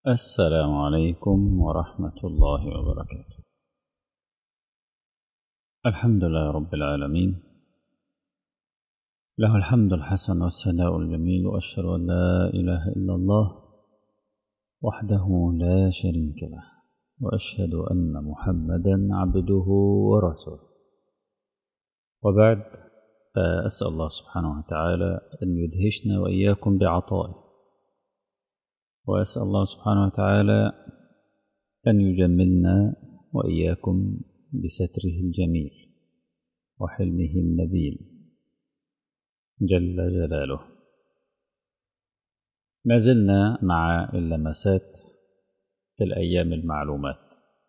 السلام عليكم ورحمة الله وبركاته الحمد لله رب العالمين له الحمد الحسن والثناء الجميل وأشهد أن لا إله إلا الله وحده لا شريك له وأشهد أن محمدا عبده ورسوله وبعد فأسأل الله سبحانه وتعالى أن يدهشنا وإياكم بعطائه وأسأل الله سبحانه وتعالى أن يجملنا وإياكم بستره الجميل وحلمه النبيل جل جلاله ما زلنا مع اللمسات في الأيام المعلومات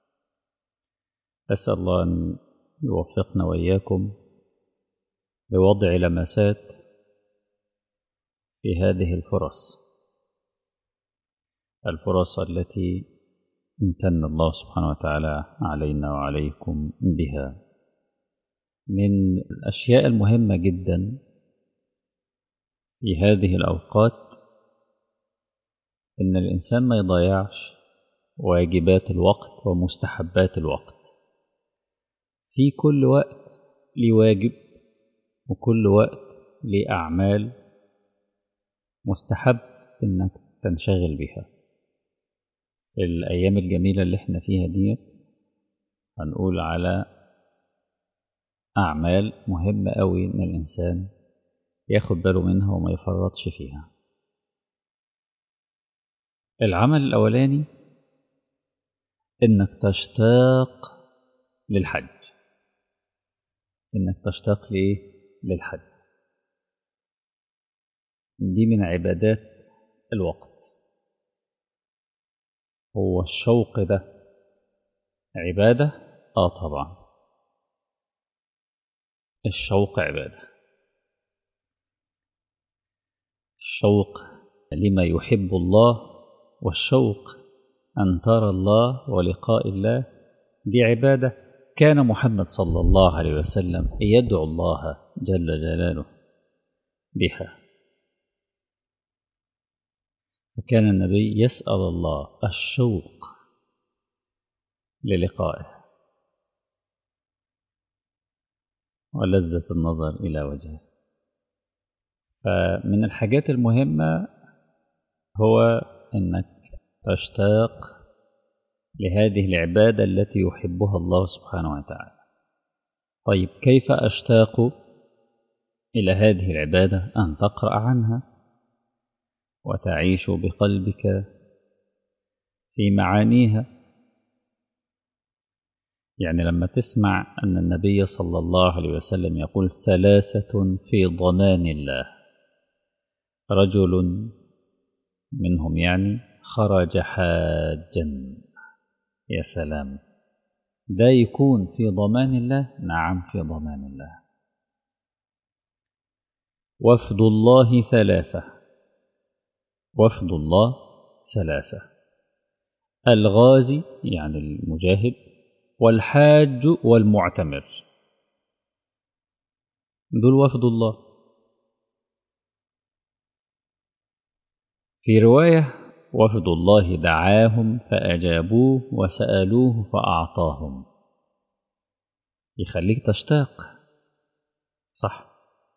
أسأل الله أن يوفقنا وإياكم لوضع لمسات في هذه الفرص الفرص التي امتن الله سبحانه وتعالى علينا وعليكم بها من الأشياء المهمة جدا في هذه الأوقات إن الإنسان ما يضيعش واجبات الوقت ومستحبات الوقت في كل وقت لواجب وكل وقت لأعمال مستحب إنك تنشغل بها الأيام الجميلة اللي احنا فيها ديت هنقول على أعمال مهمة أوي إن الإنسان ياخد باله منها وما يفرطش فيها العمل الأولاني إنك تشتاق للحج إنك تشتاق لإيه؟ للحج دي من عبادات الوقت هو الشوق ده عبادة؟ آه طبعا الشوق عبادة الشوق لما يحب الله والشوق أن ترى الله ولقاء الله دي عبادة كان محمد صلى الله عليه وسلم يدعو الله جل جلاله بها فكان النبي يسأل الله الشوق للقائه ولذة النظر إلى وجهه فمن الحاجات المهمة هو أنك تشتاق لهذه العبادة التي يحبها الله سبحانه وتعالى طيب كيف أشتاق إلى هذه العبادة أن تقرأ عنها وتعيش بقلبك في معانيها يعني لما تسمع أن النبي صلى الله عليه وسلم يقول ثلاثة في ضمان الله رجل منهم يعني خرج حاجا يا سلام ده يكون في ضمان الله نعم في ضمان الله وفد الله ثلاثة وفد الله ثلاثة الغازي يعني المجاهد والحاج والمعتمر دول وفد الله في رواية وفد الله دعاهم فأجابوه وسألوه فأعطاهم يخليك تشتاق صح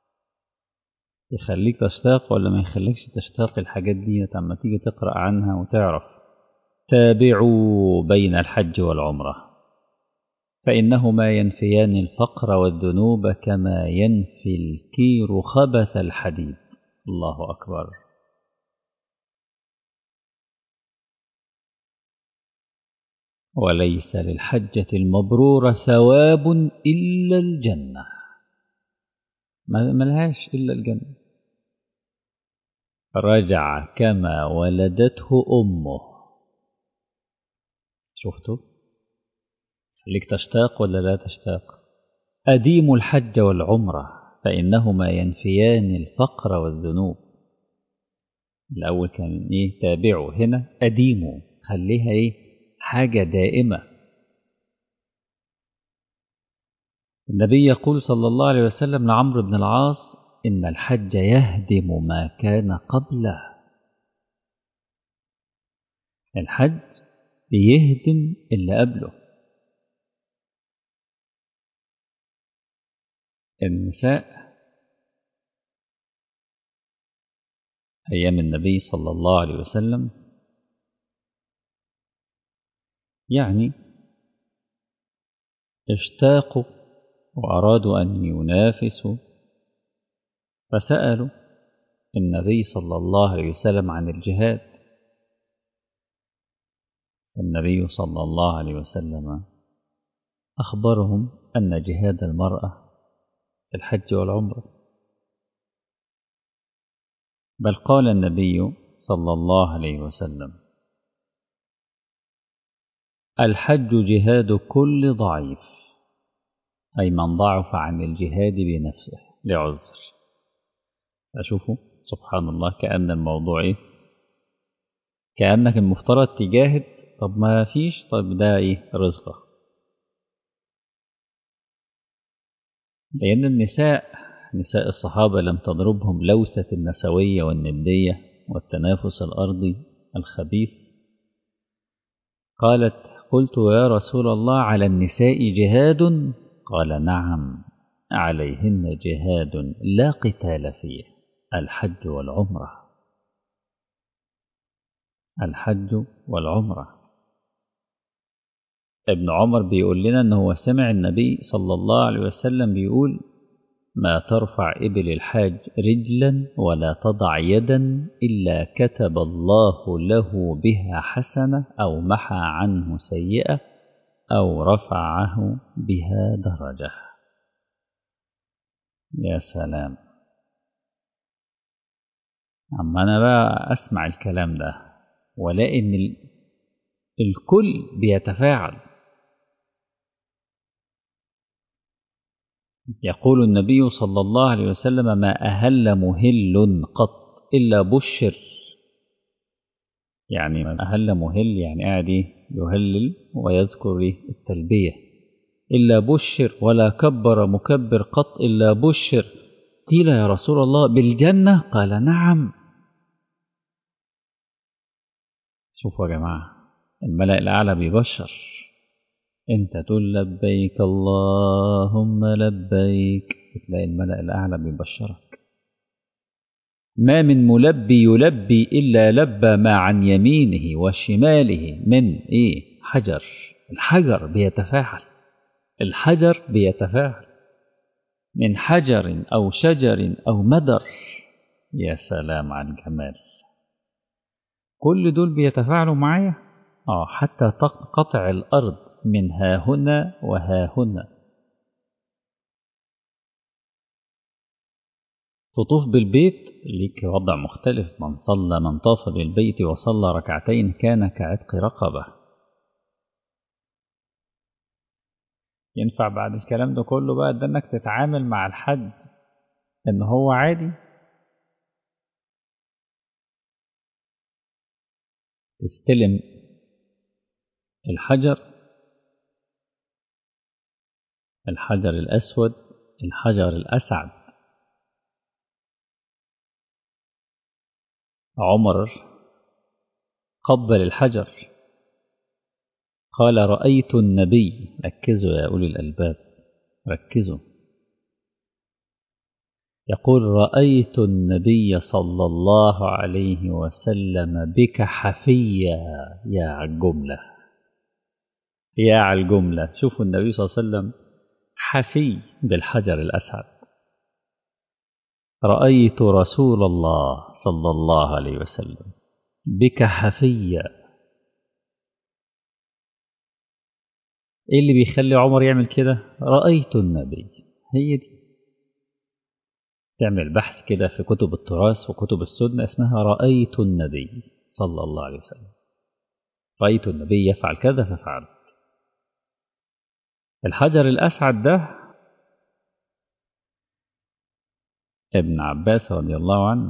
يخليك تشتاق ولا ما يخليكش تشتاق الحاجات دي لما تيجي تقرأ عنها وتعرف تابعوا بين الحج والعمرة فإنهما ينفيان الفقر والذنوب كما ينفي الكير خبث الحديد الله أكبر وليس للحجة المبرورة ثواب إلا الجنة ما ملهاش إلا الجنة رجع كما ولدته أمه شفتوا خليك تشتاق ولا لا تشتاق أديم الحج والعمرة فإنهما ينفيان الفقر والذنوب الأول كان إيه تابعوا هنا أديموا خليها إيه حاجة دائمة النبي يقول صلى الله عليه وسلم لعمرو بن العاص إن الحج يهدم ما كان قبله الحج بيهدم اللي قبله النساء أيام النبي صلى الله عليه وسلم يعني اشتاقوا وأرادوا أن ينافسوا فسألوا النبي صلى الله عليه وسلم عن الجهاد النبي صلى الله عليه وسلم أخبرهم أن جهاد المرأة في الحج والعمرة بل قال النبي صلى الله عليه وسلم الحج جهاد كل ضعيف أي من ضعف عن الجهاد بنفسه لعذر أشوفوا سبحان الله كأن الموضوع إيه كأنك المفترض تجاهد طب ما فيش طب ده إيه رزقه لأن النساء نساء الصحابة لم تضربهم لوثة النسوية والندية والتنافس الأرضي الخبيث قالت قلت يا رسول الله على النساء جهاد قال نعم عليهن جهاد لا قتال فيه الحج والعمرة الحج والعمرة ابن عمر بيقول لنا أنه هو سمع النبي صلى الله عليه وسلم بيقول ما ترفع إبل الحاج رجلا ولا تضع يدا إلا كتب الله له بها حسنة أو محى عنه سيئة أو رفعه بها درجة يا سلام أما أنا بقى أسمع الكلام ده ولاقي إن الكل بيتفاعل يقول النبي صلى الله عليه وسلم ما أهل مهل قط إلا بشر يعني ما أهل مهل يعني قاعد يهلل ويذكر التلبية إلا بشر ولا كبر مكبر قط إلا بشر قيل يا رسول الله بالجنة قال نعم شوفوا يا جماعة الملأ الأعلى بيبشر انت تقول لبيك اللهم لبيك تلاقي الملأ الأعلى بيبشرك ما من ملبي يلبي إلا لبى ما عن يمينه وشماله من إيه حجر الحجر بيتفاعل الحجر بيتفاعل من حجر أو شجر أو مدر يا سلام على الجمال كل دول بيتفاعلوا معايا اه حتى قطع الأرض من ها هنا وها هنا تطوف بالبيت ليك وضع مختلف من صلى من طاف بالبيت وصلى ركعتين كان كعتق رقبة ينفع بعد الكلام ده كله بقى ده انك تتعامل مع الحج ان هو عادي تستلم الحجر الحجر الأسود الحجر الأسعد عمر قبل الحجر قال رأيت النبي ركزوا يا أولي الألباب ركزوا يقول رأيت النبي صلى الله عليه وسلم بك حفيا يا عالجملة يا عالجملة شوفوا النبي صلى الله عليه وسلم حفي بالحجر الأسعد رأيت رسول الله صلى الله عليه وسلم بك حفيا ايه اللي بيخلي عمر يعمل كده رأيت النبي هي دي تعمل بحث كده في كتب التراث وكتب السنة اسمها رأيت النبي صلى الله عليه وسلم رأيت النبي يفعل كذا ففعلت الحجر الأسعد ده ابن عباس رضي الله عنه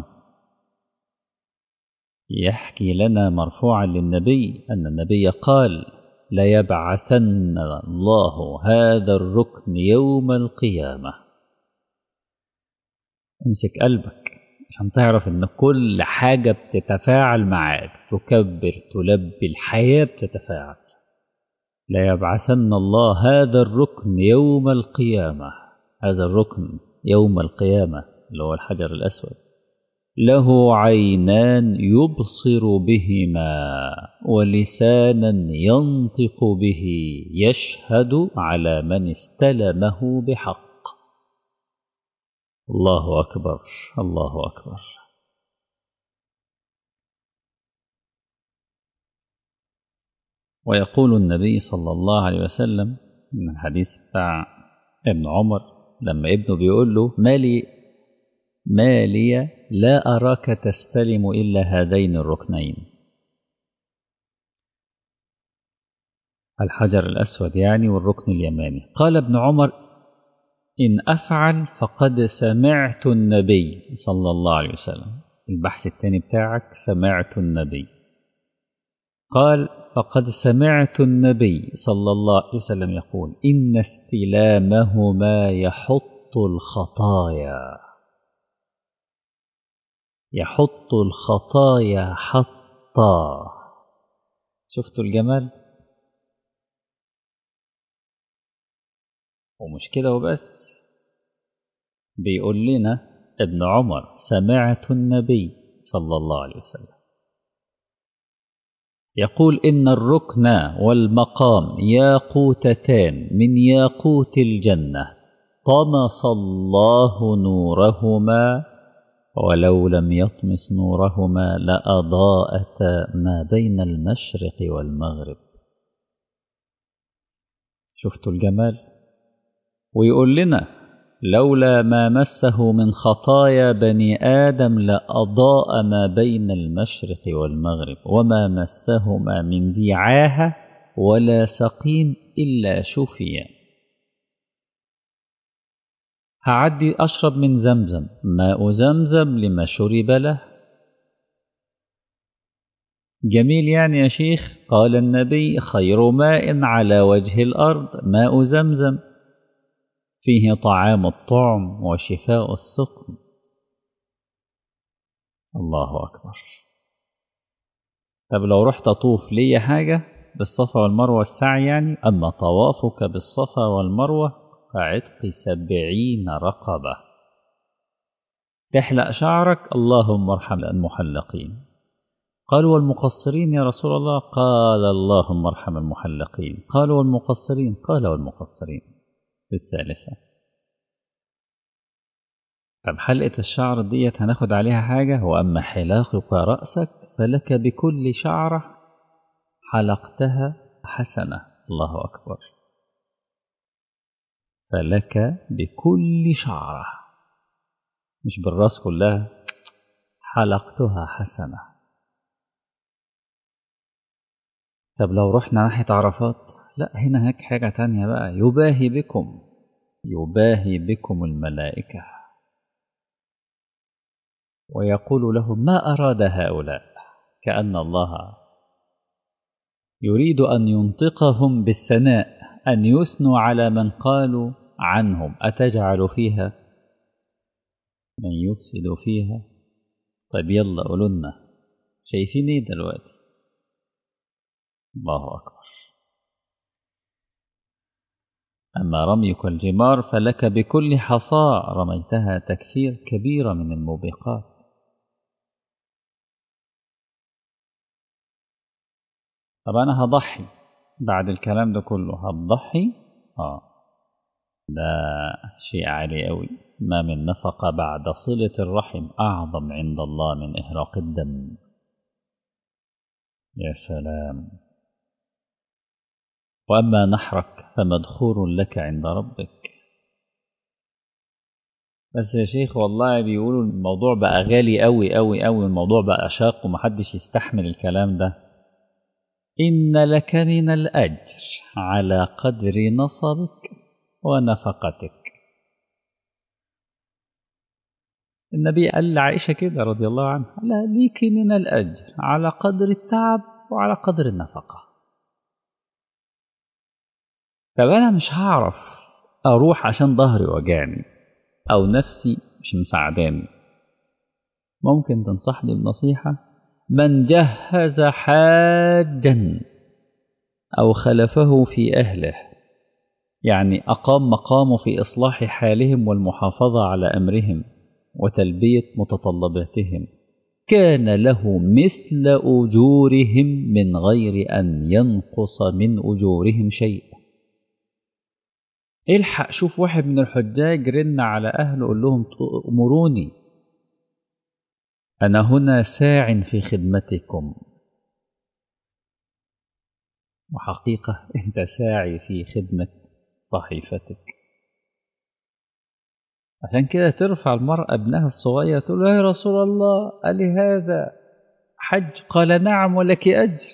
يحكي لنا مرفوعا للنبي أن النبي قال ليبعثن الله هذا الركن يوم القيامة امسك قلبك عشان تعرف ان كل حاجة بتتفاعل معاك تكبر تلبي الحياة بتتفاعل لا يبعثن الله هذا الركن يوم القيامة هذا الركن يوم القيامة اللي هو الحجر الأسود له عينان يبصر بهما ولسانا ينطق به يشهد على من استلمه بحق الله أكبر الله أكبر ويقول النبي صلى الله عليه وسلم من الحديث بتاع ابن عمر لما ابنه بيقول له ما لي ما لي لا أراك تستلم إلا هذين الركنين الحجر الأسود يعني والركن اليماني قال ابن عمر إن أفعل فقد سمعت النبي صلى الله عليه وسلم البحث الثاني بتاعك سمعت النبي قال فقد سمعت النبي صلى الله عليه وسلم يقول إن استلامهما يحط الخطايا يحط الخطايا حطا شفتوا الجمال ومش كده وبس بيقول لنا ابن عمر سمعت النبي صلى الله عليه وسلم يقول إن الركن والمقام ياقوتتان من ياقوت الجنة طمس الله نورهما ولو لم يطمس نورهما لأضاءتا ما بين المشرق والمغرب شفتوا الجمال ويقول لنا لولا ما مسه من خطايا بني آدم لأضاء ما بين المشرق والمغرب وما مسهما من دعاهة ولا سقيم إلا شفيا هعدي أشرب من زمزم ماء زمزم لما شرب له جميل يعني يا شيخ قال النبي خير ماء على وجه الأرض ماء زمزم فيه طعام الطعم وشفاء السقم الله أكبر طب لو رحت أطوف لي حاجة بالصفا والمروة السعي يعني أما طوافك بالصفا والمروة فعتق سبعين رقبة تحلق شعرك اللهم ارحم المحلقين قالوا والمقصرين يا رسول الله قال اللهم ارحم المحلقين قالوا والمقصرين قال والمقصرين في الثالثة طب حلقة الشعر ديت هناخد عليها حاجة وأما حلاقك رأسك فلك بكل شعرة حلقتها حسنة الله أكبر فلك بكل شعرة مش بالراس كلها حلقتها حسنة طب لو رحنا ناحية عرفات لا هنا هناك حاجة تانية بقى يباهي بكم يباهي بكم الملائكة ويقول لهم ما أراد هؤلاء كأن الله يريد أن ينطقهم بالثناء أن يثنوا على من قالوا عنهم أتجعل فيها من يفسد فيها طيب يلا قولوا لنا شايفين ايه دلوقتي الله أكبر أما رميك الجمار فلك بكل حصى رميتها تكفير كبيرة من الموبقات طب أنا هضحي بعد الكلام ده كله هتضحي آه ده شيء عالي قوي ما من نفقة بعد صلة الرحم أعظم عند الله من إهراق الدم يا سلام وأما نحرك فمدخور لك عند ربك بس يا شيخ والله بيقولوا الموضوع بقى غالي قوي قوي قوي الموضوع بقى شاق ومحدش يستحمل الكلام ده إن لك من الأجر على قدر نصبك ونفقتك النبي قال لعائشة كده رضي الله عنها لا ليك من الأجر على قدر التعب وعلى قدر النفقة طب أنا مش هعرف أروح عشان ظهري وجعني أو نفسي مش مساعداني ممكن تنصحني بنصيحة من جهز حاجا أو خلفه في أهله يعني أقام مقامه في إصلاح حالهم والمحافظة على أمرهم وتلبية متطلباتهم كان له مثل أجورهم من غير أن ينقص من أجورهم شيء الحق شوف واحد من الحجاج رن على أهله قول لهم أمروني أنا هنا ساع في خدمتكم وحقيقة أنت ساعي في خدمة صحيفتك عشان كده ترفع المرأة ابنها الصغير تقول له يا رسول الله قال لي هذا حج قال نعم ولك أجر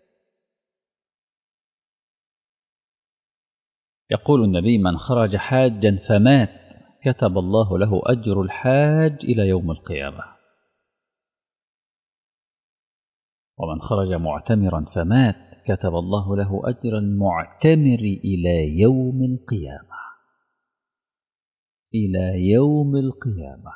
يقول النبي من خرج حاجا فمات كتب الله له أجر الحاج إلى يوم القيامة ومن خرج معتمرا فمات كتب الله له أجر المعتمر إلى يوم القيامة إلى يوم القيامة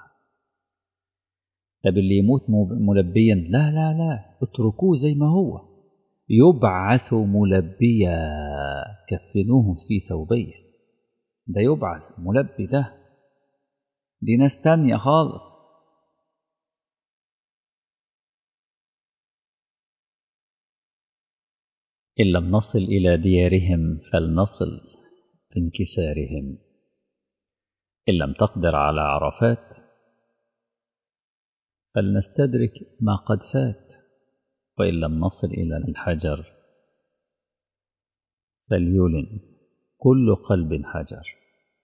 طب اللي يموت ملبيا لا لا لا اتركوه زي ما هو يبعث ملبيا كفنوه في ثوبيه ده يبعث ملبي ده دي ناس تانية خالص إن لم نصل إلى ديارهم فلنصل بانكسارهم إن لم تقدر على عرفات فلنستدرك ما قد فات وإن لم نصل إلى الحجر فليلن كل قلب حجر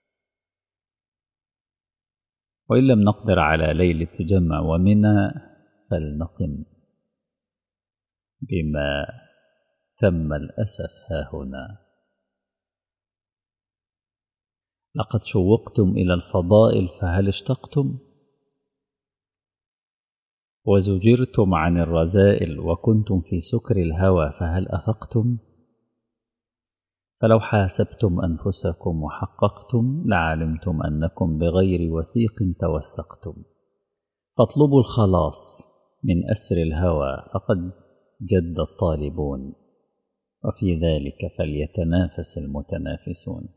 وإن لم نقدر على ليل التجمع ومنى فلنقم بما تم الأسف ها هنا لقد شوقتم إلى الفضائل فهل اشتقتم وزجرتم عن الرذائل وكنتم في سكر الهوى فهل أفقتم فلو حاسبتم أنفسكم وحققتم لعلمتم أنكم بغير وثيق توثقتم فاطلبوا الخلاص من أسر الهوى فقد جد الطالبون وفي ذلك فليتنافس المتنافسون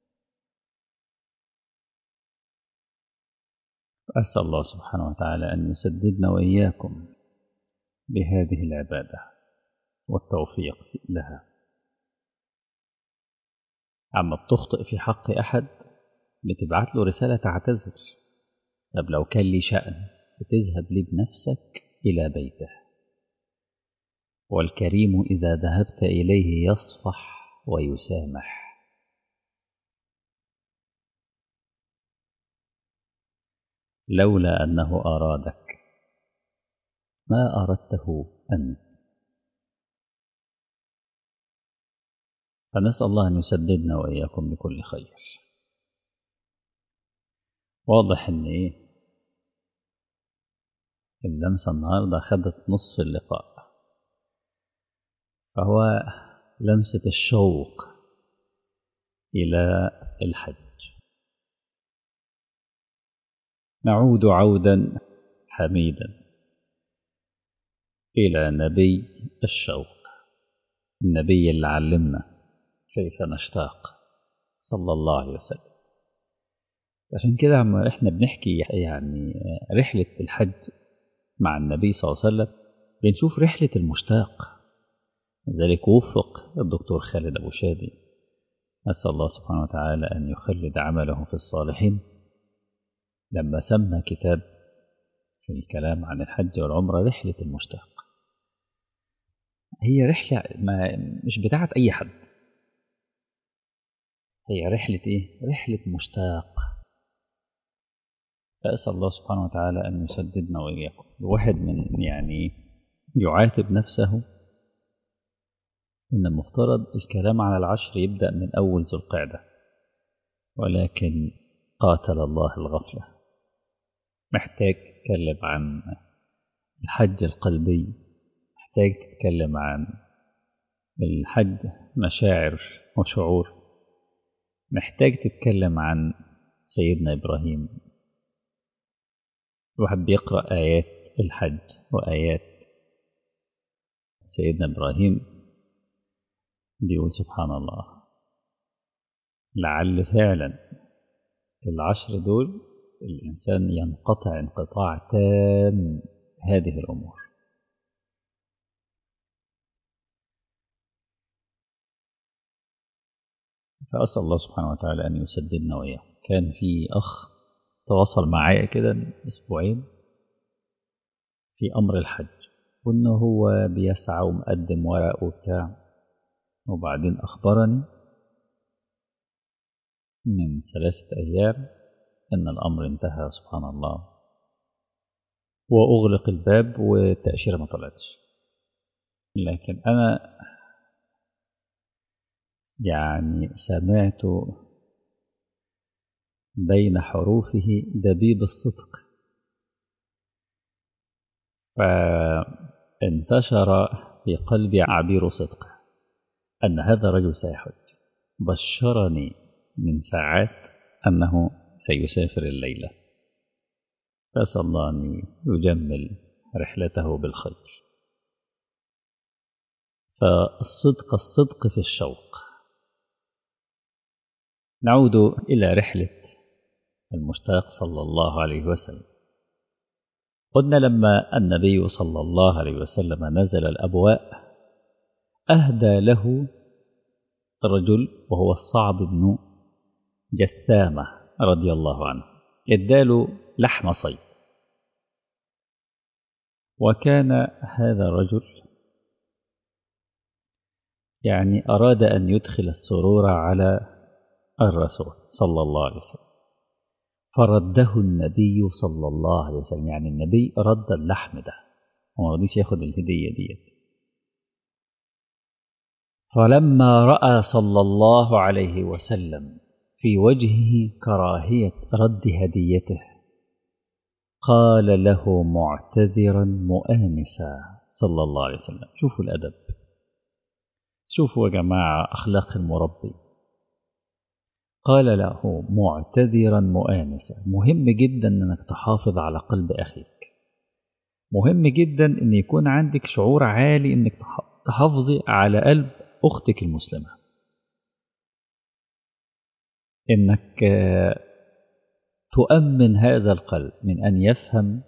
أسأل الله سبحانه وتعالى أن يسددنا وإياكم بهذه العبادة والتوفيق لها عما بتخطئ في حق أحد بتبعت له رسالة تعتذر طب لو كان لي شأن بتذهب لي بنفسك إلى بيته والكريم إذا ذهبت إليه يصفح ويسامح لولا أنه أرادك ما أردته أنت فنسأل الله أن يسددنا وإياكم بكل خير واضح أن إيه اللمسة النهاردة خدت نصف اللقاء فهو لمسة الشوق إلى الحج نعود عودا حميدا إلى نبي الشوق النبي اللي علمنا كيف نشتاق صلى الله عليه وسلم عشان كده عم احنا بنحكي يعني رحلة الحج مع النبي صلى الله عليه وسلم بنشوف رحلة المشتاق لذلك وفق الدكتور خالد أبو شادي أسأل الله سبحانه وتعالى أن يخلد عمله في الصالحين لما سمى كتاب في الكلام عن الحج والعمرة رحلة المشتاق هي رحلة ما مش بتاعت أي حد هي رحلة إيه؟ رحلة مشتاق فأسأل الله سبحانه وتعالى أن يسددنا وإياكم الواحد من يعني يعاتب نفسه إن المفترض الكلام على العشر يبدأ من أول ذو القعدة ولكن قاتل الله الغفلة محتاج تتكلم عن الحج القلبي محتاج تتكلم عن الحج مشاعر وشعور محتاج تتكلم عن سيدنا إبراهيم الواحد بيقرأ آيات الحج وآيات سيدنا إبراهيم بيقول سبحان الله لعل فعلا العشر دول الإنسان ينقطع انقطاع تام هذه الأمور فأسأل الله سبحانه وتعالى أن يسددنا وإياه كان في أخ تواصل معايا كده من أسبوعين في أمر الحج وإنه هو بيسعى ومقدم ورق وبتاع وبعدين أخبرني من ثلاثة أيام أن الأمر انتهى سبحان الله وأغلق الباب والتأشيرة ما طلعتش لكن أنا يعني سمعت بين حروفه دبيب الصدق فانتشر في قلبي عبير صدق أن هذا الرجل سيحج بشرني من ساعات أنه سيسافر الليلة فأسأل الله أن يجمل رحلته بالخير فالصدق الصدق في الشوق نعود إلى رحلة المشتاق صلى الله عليه وسلم قلنا لما النبي صلى الله عليه وسلم نزل الأبواء أهدى له رجل وهو الصعب بن جثامة رضي الله عنه اداله لحم صيد وكان هذا الرجل يعني أراد أن يدخل السرور على الرسول صلى الله عليه وسلم فرده النبي صلى الله عليه وسلم يعني النبي رد اللحم ده وما رضيش ياخد الهدية ديت فلما رأى صلى الله عليه وسلم في وجهه كراهية رد هديته قال له معتذرا مؤانسا صلى الله عليه وسلم شوفوا الأدب شوفوا يا جماعة أخلاق المربي قال له معتذرا مؤانسا مهم جدا أنك تحافظ على قلب أخيك مهم جدا أن يكون عندك شعور عالي أنك تحافظي على قلب أختك المسلمة إنك تؤمن هذا القلب من أن يفهم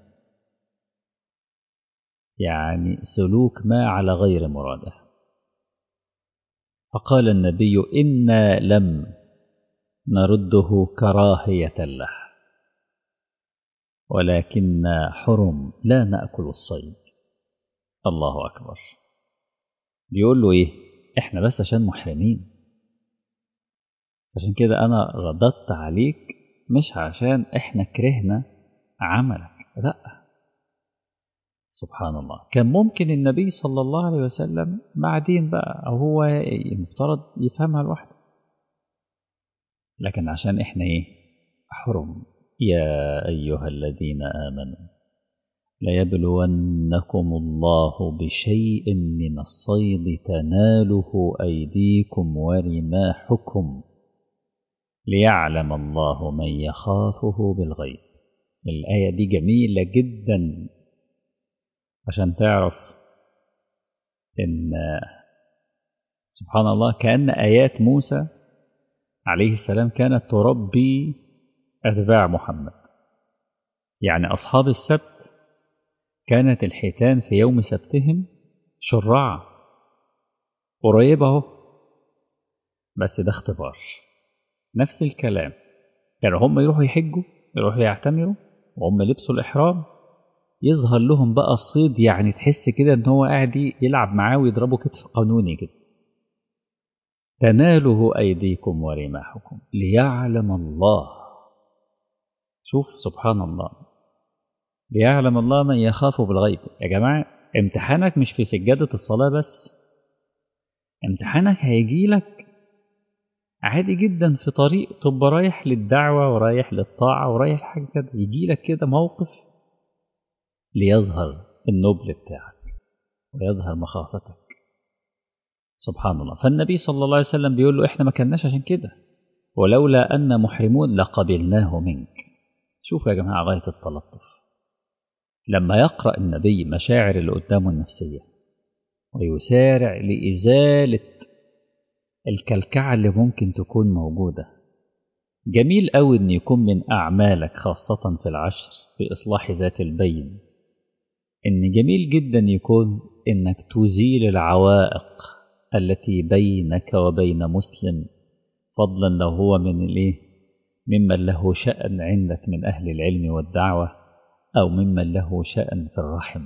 يعني سلوك ما على غير مراده فقال النبي إنا لم نرده كراهية له ولكن حرم لا نأكل الصيد الله أكبر بيقول له إيه إحنا بس عشان محرمين عشان كده أنا رددت عليك مش عشان إحنا كرهنا عملك لا سبحان الله كان ممكن النبي صلى الله عليه وسلم بعدين بقى أو هو المفترض يفهمها لوحده لكن عشان إحنا إيه حرم يا أيها الذين آمنوا ليبلونكم الله بشيء من الصيد تناله أيديكم ورماحكم ليعلم الله من يخافه بالغيب الآية دي جميلة جدا عشان تعرف إن سبحان الله كأن آيات موسى عليه السلام كانت تربي أتباع محمد يعني أصحاب السبت كانت الحيتان في يوم سبتهم شرعة قريبة اهو بس ده اختبار نفس الكلام يعني هم يروحوا يحجوا يروحوا يعتمروا وهم لبسوا الإحرام يظهر لهم بقى الصيد يعني تحس كده ان هو قاعد يلعب معاه ويضربه كتف قانوني كده تناله أيديكم ورماحكم ليعلم الله شوف سبحان الله ليعلم الله من يخاف بالغيب يا جماعة امتحانك مش في سجادة الصلاة بس امتحانك هيجي لك عادي جدا في طريق تبقى رايح للدعوة ورايح للطاعة ورايح حاجة كده يجي لك كده موقف ليظهر النبل بتاعك ويظهر مخافتك سبحان الله فالنبي صلى الله عليه وسلم بيقول له احنا ما كناش عشان كده ولولا أن محرمون لقبلناه منك شوفوا يا جماعة غاية التلطف لما يقرأ النبي مشاعر اللي قدامه النفسية ويسارع لإزالة الكلكعة اللي ممكن تكون موجودة جميل قوي إن يكون من أعمالك خاصة في العشر في إصلاح ذات البين إن جميل جدا يكون إنك تزيل العوائق التي بينك وبين مسلم فضلا لو هو من الإيه ممن له شأن عندك من أهل العلم والدعوة أو ممن له شأن في الرحم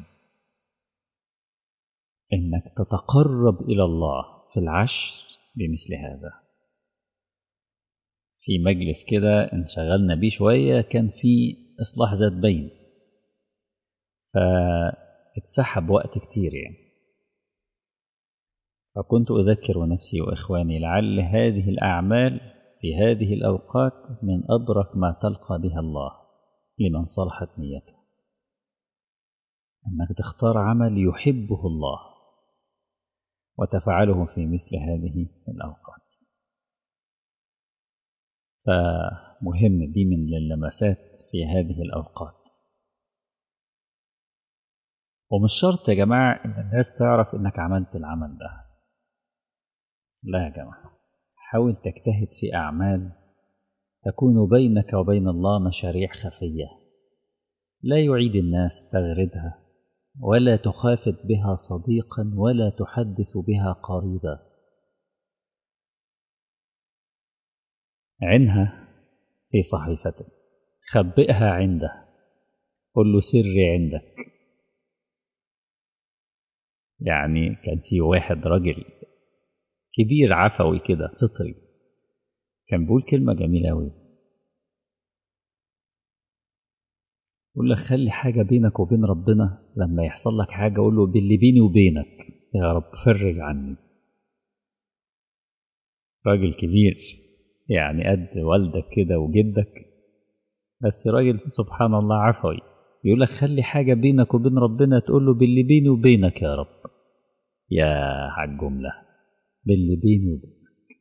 إنك تتقرب إلى الله في العشر بمثل هذا في مجلس كده انشغلنا بيه شوية كان في إصلاح ذات بين فاتسحب وقت كتير يعني فكنت أذكر نفسي وإخواني لعل هذه الأعمال في هذه الأوقات من أبرك ما تلقى بها الله لمن صلحت نيته أنك تختار عمل يحبه الله وتفعله في مثل هذه الأوقات فمهم دي من اللمسات في هذه الأوقات ومش شرط يا جماعة إن الناس تعرف إنك عملت العمل ده لا يا جماعة حاول تجتهد في أعمال تكون بينك وبين الله مشاريع خفية لا يعيد الناس تغردها ولا تخافت بها صديقا ولا تحدث بها قريبا عنها في صحيفتك خبئها عنده قل له سري عندك يعني كان في واحد راجل كبير عفوي كده فطري كان بيقول كلمة جميلة أوي يقول لك خلي حاجة بينك وبين ربنا لما يحصل لك حاجة قول له باللي بيني وبينك يا رب فرج عني راجل كبير يعني قد والدك كده وجدك بس راجل سبحان الله عفوي يقول لك خلي حاجة بينك وبين ربنا تقول له باللي بيني وبينك يا رب يا على الجملة باللي بيني وبينك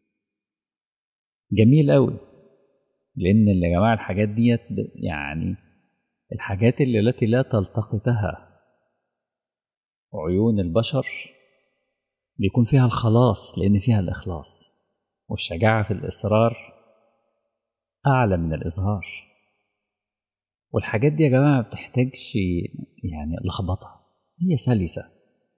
جميل قوي لأن يا جماعة الحاجات ديت يعني الحاجات اللي التي لا تلتقطها عيون البشر بيكون فيها الخلاص لأن فيها الإخلاص والشجاعة في الإصرار أعلى من الإظهار والحاجات دي يا جماعة ما بتحتاجش يعني لخبطة هي سلسة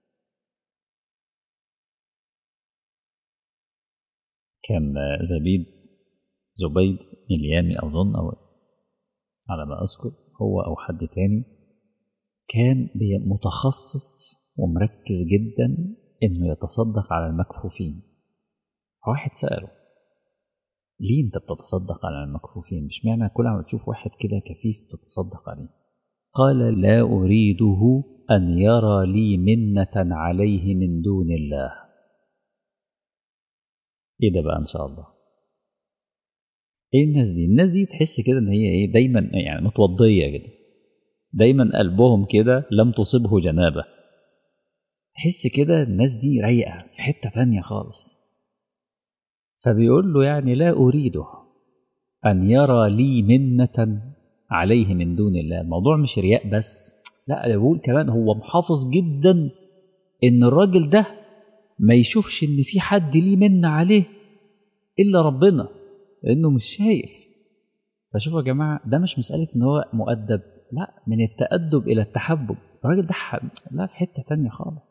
كان زبيد زبيد اليامي أظن أو على ما أذكر هو أو حد تاني كان متخصص ومركز جدا إنه يتصدق على المكفوفين واحد سأله ليه أنت بتتصدق على المكفوفين مش معنى كل ما تشوف واحد كده كفيف تتصدق عليه قال لا أريده أن يرى لي منة عليه من دون الله إيه ده بقى إن شاء الله ايه الناس دي الناس دي تحس كده ان هي ايه دايما يعني متوضيه كده دايما قلبهم كده لم تصبه جنابه تحس كده الناس دي رايقه في حته تانية خالص فبيقول له يعني لا اريده ان يرى لي منه عليه من دون الله الموضوع مش رياء بس لا ده بيقول كمان هو محافظ جدا ان الراجل ده ما يشوفش ان في حد ليه منه عليه الا ربنا لانه مش شايف فشوفوا يا جماعه ده مش مساله ان هو مؤدب لا من التادب الى التحبب الراجل ده لا في حته تانية خالص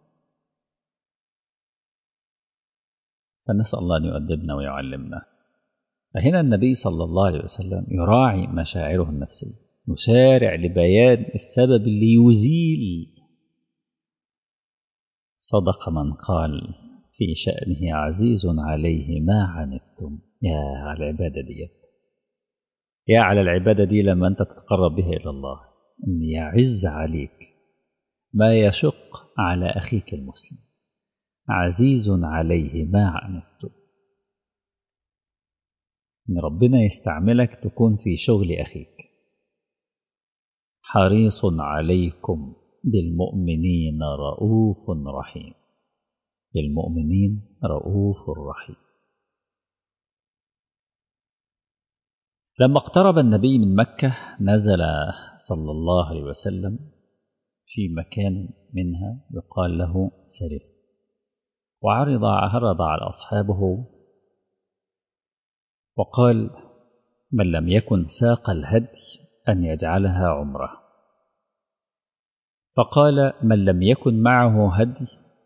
فنسال الله ان يؤدبنا ويعلمنا فهنا النبي صلى الله عليه وسلم يراعي مشاعره النفسيه يسارع لبيان السبب اللي يزيل صدق من قال في شأنه عزيز عليه ما عنتم يا على العبادة ديت يا على العبادة دي لما أنت تتقرب بها إلى الله أن يعز عليك ما يشق على أخيك المسلم عزيز عليه ما عنتم إن ربنا يستعملك تكون في شغل أخيك حريص عليكم بالمؤمنين رؤوف رحيم بالمؤمنين رؤوف رحيم لما اقترب النبي من مكة نزل صلى الله عليه وسلم في مكان منها يقال له سرف وعرض عرض على أصحابه وقال من لم يكن ساق الهدي أن يجعلها عمره فقال من لم يكن معه هدي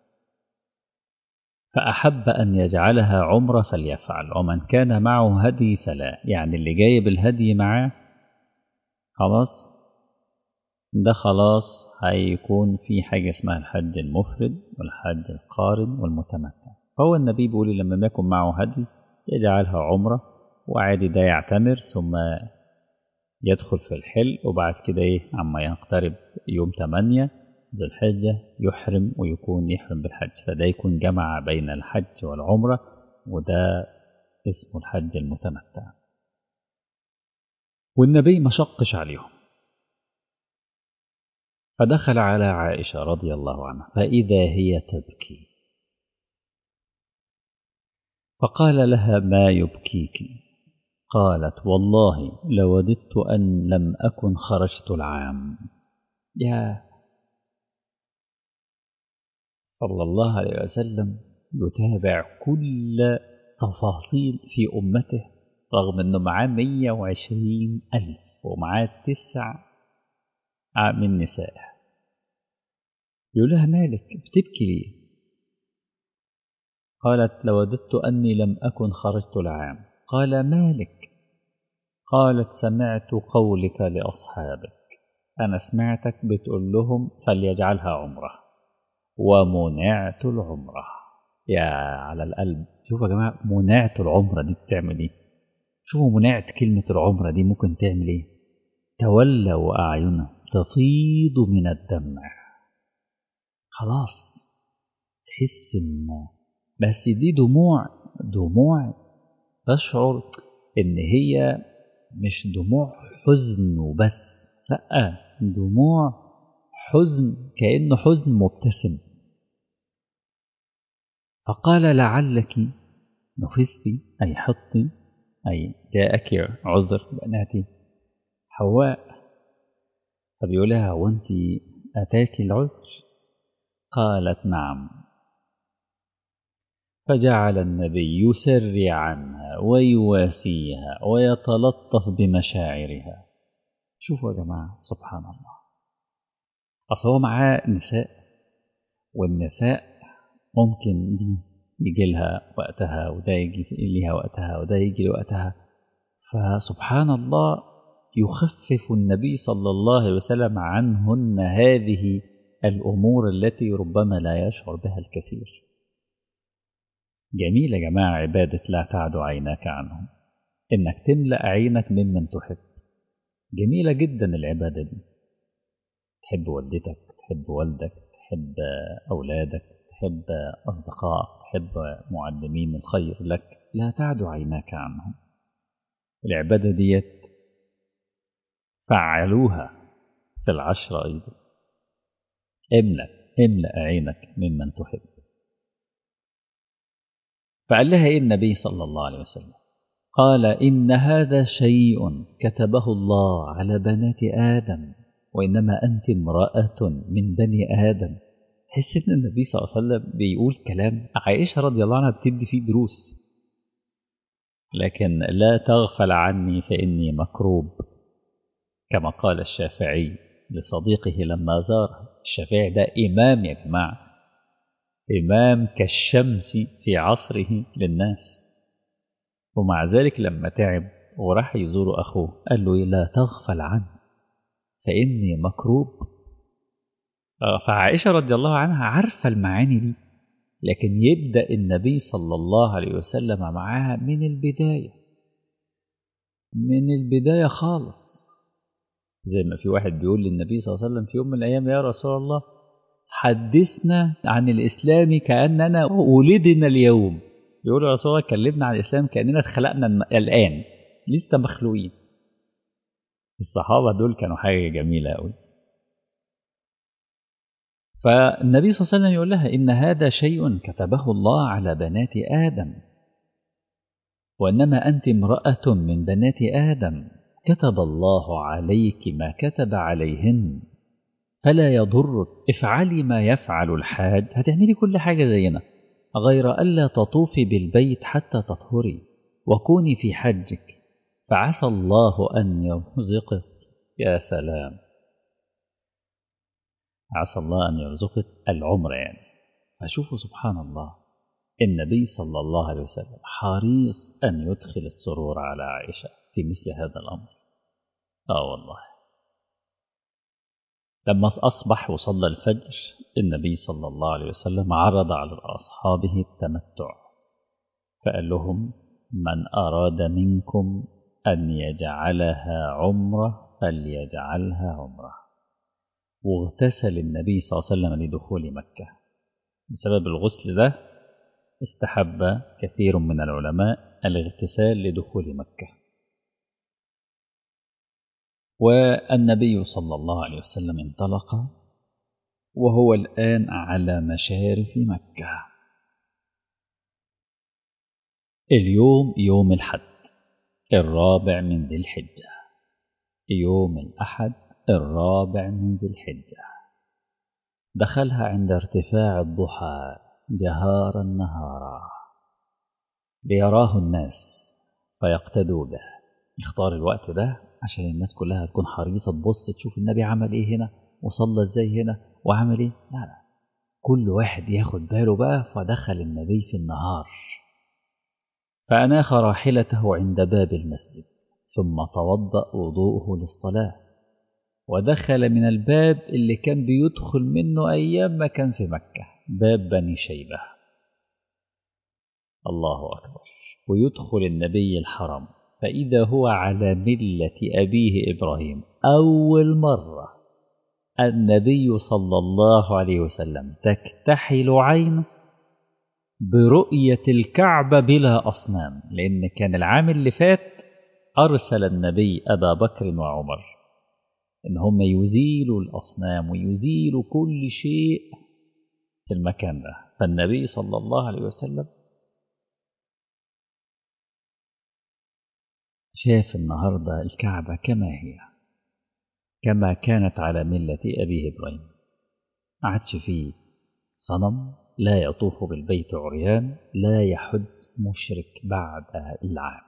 فأحب أن يجعلها عمرة فليفعل ومن كان معه هدي فلا يعني اللي جايب الهدي معاه خلاص ده خلاص هيكون في حاجة اسمها الحج المفرد والحج القارن والمتمتع فهو النبي بيقول لما يكن معه هدي يجعلها عمرة وعادي ده يعتمر ثم يدخل في الحل وبعد كده ايه عما يقترب يوم 8 ذي الحجة يحرم ويكون يحرم بالحج فده يكون جمع بين الحج والعمرة وده اسمه الحج المتمتع والنبي ما شقش عليهم فدخل على عائشة رضي الله عنها فإذا هي تبكي فقال لها ما يبكيك قالت والله لوددت أن لم أكن خرجت العام يا صلى الله عليه وسلم يتابع كل تفاصيل في أمته رغم أنه معاه 120 ألف ومعاه تسع من نسائه يقول لها مالك بتبكي ليه قالت لوددت أني لم أكن خرجت العام قال مالك قالت سمعت قولك لأصحابك أنا سمعتك بتقول لهم فليجعلها عمره ومنعت العمرة يا على القلب شوفوا يا جماعة منعت العمرة دي بتعمل ايه شوفوا منعت كلمة العمرة دي ممكن تعمل ايه تولوا أعينهم تفيض من الدمع خلاص تحس ان بس دي دموع دموع تشعر ان هي مش دموع حزن وبس لا دموع حزن كأنه حزن مبتسم فقال لعلك نفست أي حطي أي جاءك عذر بناتي حواء فبيقول لها وانت أتاك العذر قالت نعم فجعل النبي يسري عنها ويواسيها ويتلطف بمشاعرها شوفوا يا جماعة سبحان الله أصل هو معاه نساء والنساء ممكن دي يجي لها وقتها وده يجي لها وقتها وده يجي وقتها فسبحان الله يخفف النبي صلى الله عليه وسلم عنهن هذه الأمور التي ربما لا يشعر بها الكثير جميل يا جماعة عبادة لا تعد عيناك عنهم إنك تملأ عينك ممن تحب جميلة جدا العبادة دي تحب والدتك تحب والدك تحب أولادك تحب أصدقائك تحب معلمين الخير لك لا تعد عيناك عنهم العبادة ديت فعلوها في العشرة أيضا املأ املأ عينك ممن تحب فقال لها إيه النبي صلى الله عليه وسلم قال إن هذا شيء كتبه الله على بنات آدم وإنما أنت امرأة من بني آدم تحس إن النبي صلى الله عليه وسلم بيقول كلام عائشة رضي الله عنها بتدي فيه دروس لكن لا تغفل عني فإني مكروب كما قال الشافعي لصديقه لما زاره الشافعي ده إمام يا جماعة إمام كالشمس في عصره للناس ومع ذلك لما تعب وراح يزور أخوه قال له لا تغفل عني فإني مكروب فعائشة رضي الله عنها عارفة المعاني دي لكن يبدأ النبي صلى الله عليه وسلم معاها من البداية من البداية خالص زي ما في واحد بيقول للنبي صلى الله عليه وسلم في يوم من الأيام يا رسول الله حدثنا عن الإسلام كأننا ولدنا اليوم يقول يا رسول الله كلمنا عن الإسلام كأننا اتخلقنا الآن لسه مخلوقين الصحابة دول كانوا حاجة جميلة أوي فالنبي صلى الله عليه وسلم يقول لها إن هذا شيء كتبه الله على بنات آدم وإنما أنت امرأة من بنات آدم كتب الله عليك ما كتب عليهن فلا يضرك افعلي ما يفعل الحاج هتعملي كل حاجة زينا غير ألا تطوفي بالبيت حتى تطهري وكوني في حجك فعسى الله أن يرزقك يا سلام عسى الله أن يرزقك العمر يعني فشوفوا سبحان الله النبي صلى الله عليه وسلم حريص أن يدخل السرور على عائشة في مثل هذا الأمر آه والله لما أصبح وصلى الفجر النبي صلى الله عليه وسلم عرض على أصحابه التمتع فقال لهم من أراد منكم أن يجعلها عمرة فليجعلها عمرة واغتسل النبي صلى الله عليه وسلم لدخول مكة بسبب الغسل ده استحب كثير من العلماء الاغتسال لدخول مكة والنبي صلى الله عليه وسلم انطلق وهو الآن على مشارف مكة اليوم يوم الحد الرابع من ذي الحجة يوم الأحد الرابع من ذي الحجة دخلها عند ارتفاع الضحى جهارا نهارا ليراه الناس فيقتدوا به يختار الوقت ده عشان الناس كلها تكون حريصة تبص تشوف النبي عمل ايه هنا وصلى ازاي هنا وعمل ايه لا لا كل واحد ياخد باله بقى فدخل النبي في النهار فأناخ راحلته عند باب المسجد ثم توضأ وضوءه للصلاة ودخل من الباب اللي كان بيدخل منه أيام ما كان في مكة باب بني شيبة الله أكبر ويدخل النبي الحرم فإذا هو على ملة أبيه إبراهيم أول مرة النبي صلى الله عليه وسلم تكتحل عينه برؤية الكعبة بلا أصنام لأن كان العام اللي فات أرسل النبي أبا بكر وعمر إن هم يزيلوا الأصنام ويزيلوا كل شيء في المكان ده فالنبي صلى الله عليه وسلم شاف النهاردة الكعبة كما هي كما كانت على ملة أبيه إبراهيم ما عادش فيه صنم لا يطوف بالبيت عريان لا يحج مشرك بعد العام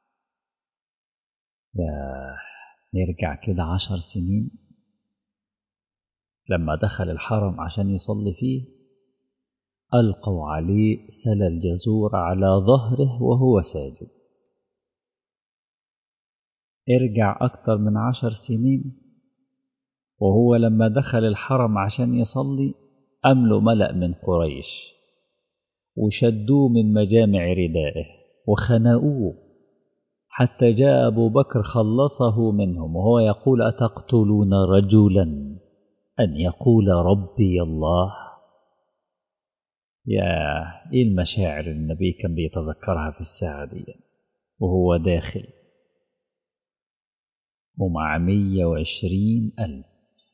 يا نرجع كده عشر سنين لما دخل الحرم عشان يصلي فيه ألقوا عليه سل الجزور على ظهره وهو ساجد ارجع أكتر من عشر سنين وهو لما دخل الحرم عشان يصلي أمله ملأ من قريش وشدوه من مجامع ردائه وخنقوه حتى جاء أبو بكر خلصه منهم وهو يقول أتقتلون رجلا أن يقول ربي الله يا إيه المشاعر النبي كان بيتذكرها في الساعة دي وهو داخل ومع مية وعشرين ألف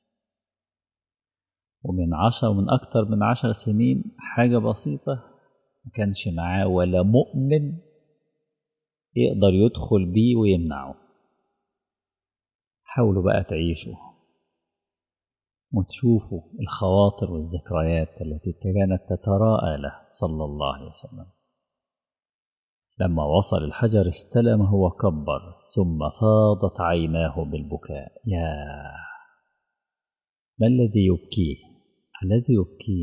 ومن عشر ومن أكتر من عشر سنين حاجة بسيطة ما كانش معاه ولا مؤمن يقدر يدخل بيه ويمنعه حاولوا بقى تعيشوا وتشوفوا الخواطر والذكريات التي كانت تتراءى له صلى الله عليه وسلم لما وصل الحجر استلمه وكبر ثم فاضت عيناه بالبكاء يا ما الذي يبكيه الذي يبكيه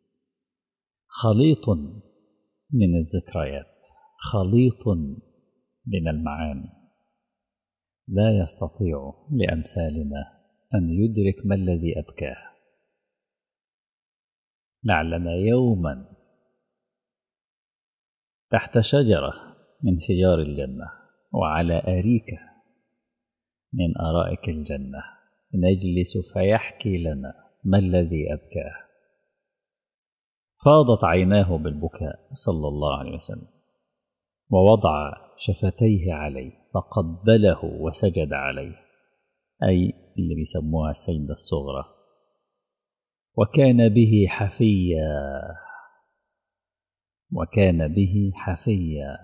خليط من الذكريات خليط من المعاني لا يستطيع لأمثالنا أن يدرك ما الذي أبكاه لعلنا يوما تحت شجرة من شجار الجنة وعلى أريكة من أرائك الجنة نجلس فيحكي لنا ما الذي أبكاه فاضت عيناه بالبكاء صلى الله عليه وسلم ووضع شفتيه عليه فقبله وسجد عليه أي اللي بيسموها السجدة الصغرى وكان به حفيا وكان به حفيا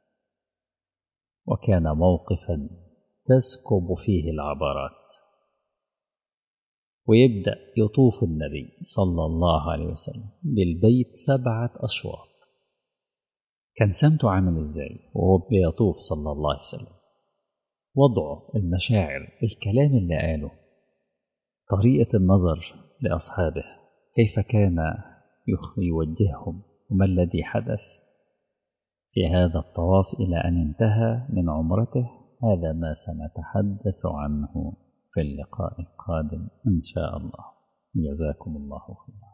وكان موقفا تسكب فيه العبرات ويبدأ يطوف النبي صلى الله عليه وسلم بالبيت سبعة أشواط كان سمته عامل ازاي وهو بيطوف صلى الله عليه وسلم وضعه المشاعر الكلام اللي قاله طريقة النظر لأصحابه كيف كان يوجههم وما الذي حدث في هذا الطواف إلى أن انتهى من عمرته هذا ما سنتحدث عنه في اللقاء القادم إن شاء الله جزاكم الله خيرا